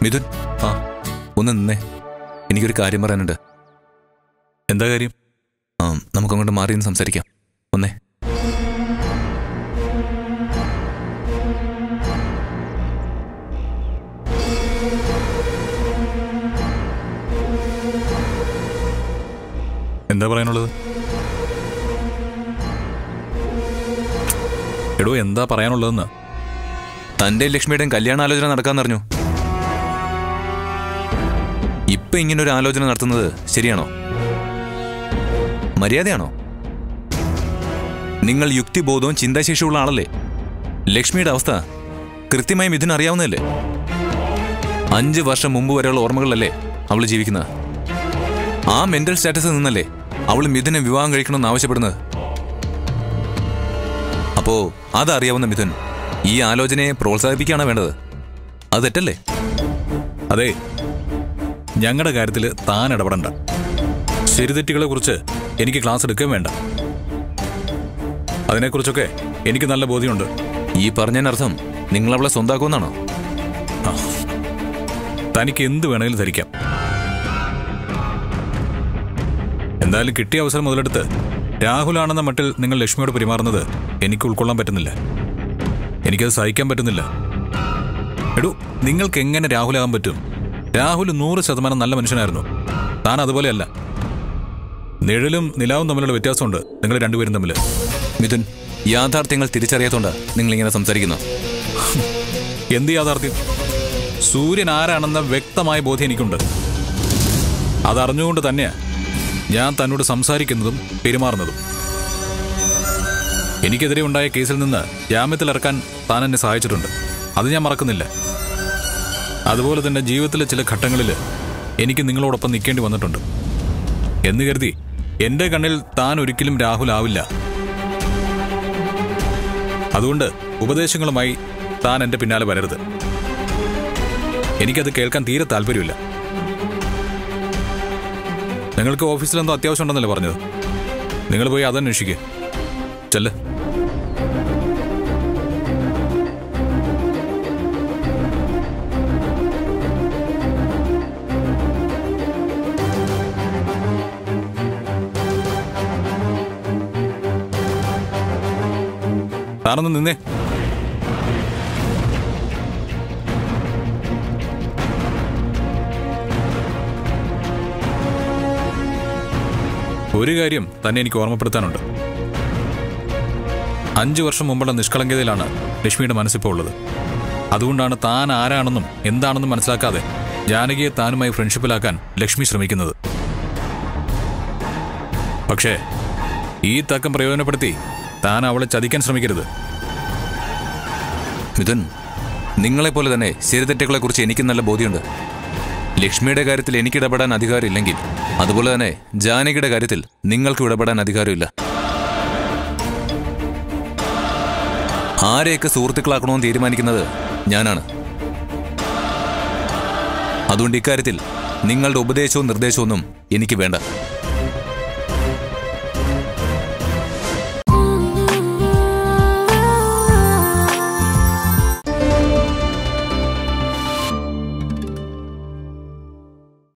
മിഥുൻ ആ ഒന്ന് നിന്നേ എനിക്കൊരു കാര്യം പറയാനുണ്ട് എന്താ കാര്യം ആ നമുക്കങ്ങോട്ട് മാറി നിന്ന് സംസാരിക്കാം ഒന്നേ എന്താ പറയാനുള്ളത് എടോ എന്താ പറയാനുള്ളതെന്ന് തന്റെ ലക്ഷ്മിയുടെയും കല്യാണാലോചന നടക്കാന്നറിഞ്ഞു ഇപ്പൊ ഇങ്ങനെ ഒരു ആലോചന നടത്തുന്നത് ശരിയാണോ മര്യാദയാണോ നിങ്ങൾ യുക്തിബോധവും ചിന്താശേഷിയുള്ള ആളല്ലേ ലക്ഷ്മിയുടെ അവസ്ഥ കൃത്യമായി മിഥുൻ അറിയാവുന്നതല്ലേ അഞ്ച് വർഷം മുമ്പ് വരെയുള്ള ഓർമ്മകളിലല്ലേ അവൾ ജീവിക്കുന്നത് ആ മെന്റൽ സ്റ്റാറ്റസിൽ നിന്നല്ലേ അവൾ മിഥുനെ വിവാഹം കഴിക്കണമെന്ന് ആവശ്യപ്പെടുന്നത് അപ്പോ അതറിയാവുന്ന മിഥുൻ ഈ ആലോചനയെ പ്രോത്സാഹിപ്പിക്കുകയാണ് വേണ്ടത് അത് തെറ്റല്ലേ അതെ ഞങ്ങളുടെ കാര്യത്തിൽ താൻ ഇടപെടണ്ട ശരിതെറ്റുകളെ കുറിച്ച് എനിക്ക് ക്ലാസ് എടുക്കുകയും വേണ്ട അതിനെക്കുറിച്ചൊക്കെ എനിക്ക് നല്ല ബോധ്യമുണ്ട് ഈ പറഞ്ഞതിനർത്ഥം നിങ്ങൾ അവളെ സ്വന്താക്കുമെന്നാണോ തനിക്ക് എന്ത് വേണമെങ്കിലും ധരിക്കാം എന്തായാലും കിട്ടിയ അവസരം മുതലെടുത്ത് രാഹുലാണെന്ന മട്ടിൽ നിങ്ങൾ ലക്ഷ്മിയോട് പെരുമാറുന്നത് എനിക്ക് ഉൾക്കൊള്ളാൻ പറ്റുന്നില്ല എനിക്കത് സഹിക്കാൻ പറ്റുന്നില്ല എടൂ നിങ്ങൾക്ക് എങ്ങനെ രാഹുലാകാൻ പറ്റും രാഹുൽ നൂറ് ശതമാനം നല്ല മനുഷ്യനായിരുന്നു താൻ അതുപോലെയല്ല നിഴലും നിലാവും തമ്മിലുള്ള വ്യത്യാസമുണ്ട് നിങ്ങൾ രണ്ടുപേരും തമ്മിൽ മിഥുൻ യാഥാർത്ഥ്യങ്ങൾ തിരിച്ചറിയാത്തോണ്ടാ നിങ്ങൾ ഇങ്ങനെ സംസാരിക്കുന്നു എന്ത് യാഥാർത്ഥ്യം സൂര്യൻ ആരാണെന്ന വ്യക്തമായ ബോധ്യം എനിക്കുണ്ട് അതറിഞ്ഞുകൊണ്ട് തന്നെയാ ഞാൻ തന്നോട് സംസാരിക്കുന്നതും പെരുമാറുന്നതും എനിക്കെതിരെ ഉണ്ടായ കേസിൽ നിന്ന് ജാമ്യത്തിലിറക്കാൻ താൻ എന്നെ സഹായിച്ചിട്ടുണ്ട് അത് ഞാൻ മറക്കുന്നില്ല അതുപോലെ തന്നെ ജീവിതത്തിലെ ചില ഘട്ടങ്ങളിൽ എനിക്ക് നിങ്ങളോടൊപ്പം നിൽക്കേണ്ടി വന്നിട്ടുണ്ട് എന്ന് കരുതി എന്റെ കണ്ണിൽ താൻ ഒരിക്കലും രാഹുൽ ആവില്ല അതുകൊണ്ട് ഉപദേശങ്ങളുമായി താൻ എന്റെ പിന്നാലെ വരരുത് എനിക്കത് കേൾക്കാൻ തീരെ താല്പര്യമില്ല നിങ്ങൾക്ക് ഓഫീസിൽ എന്തോ അത്യാവശ്യം ഉണ്ടെന്നല്ലേ പറഞ്ഞത് നിങ്ങൾ പോയി അതന്വേഷിക്കുക ചെല്ല് താനൊന്ന് നിന്നേ ഒരു കാര്യം തന്നെ എനിക്ക് ഓർമ്മപ്പെടുത്താനുണ്ട് അഞ്ചു വർഷം മുമ്പുള്ള നിഷ്കളങ്കതയിലാണ് ലക്ഷ്മിയുടെ മനസ്സിപ്പോൾ ഉള്ളത് അതുകൊണ്ടാണ് താൻ ആരാണെന്നും എന്താണെന്നും മനസ്സിലാക്കാതെ ജാനകിയെ താനുമായി ഫ്രണ്ട്ഷിപ്പിലാക്കാൻ ലക്ഷ്മി ശ്രമിക്കുന്നത് പക്ഷേ ഈ തക്കം പ്രയോജനപ്പെടുത്തി താൻ അവളെ ചതിക്കാൻ ശ്രമിക്കരുത് മിഥുൻ നിങ്ങളെപ്പോലെ തന്നെ ശരിതെറ്റുകളെക്കുറിച്ച് എനിക്ക് നല്ല ബോധ്യമുണ്ട് ലക്ഷ്മിയുടെ കാര്യത്തിൽ എനിക്ക് ഇടപെടാൻ അധികാരമില്ലെങ്കിൽ അതുപോലെ തന്നെ ജാനകിയുടെ കാര്യത്തിൽ നിങ്ങൾക്ക് ഇടപെടാൻ അധികാരമില്ല ആരെയൊക്കെ സുഹൃത്തുക്കളാക്കണമെന്ന് തീരുമാനിക്കുന്നത് ഞാനാണ് അതുകൊണ്ട് ഇക്കാര്യത്തിൽ നിങ്ങളുടെ ഉപദേശവും നിർദ്ദേശവും ഒന്നും എനിക്ക് വേണ്ട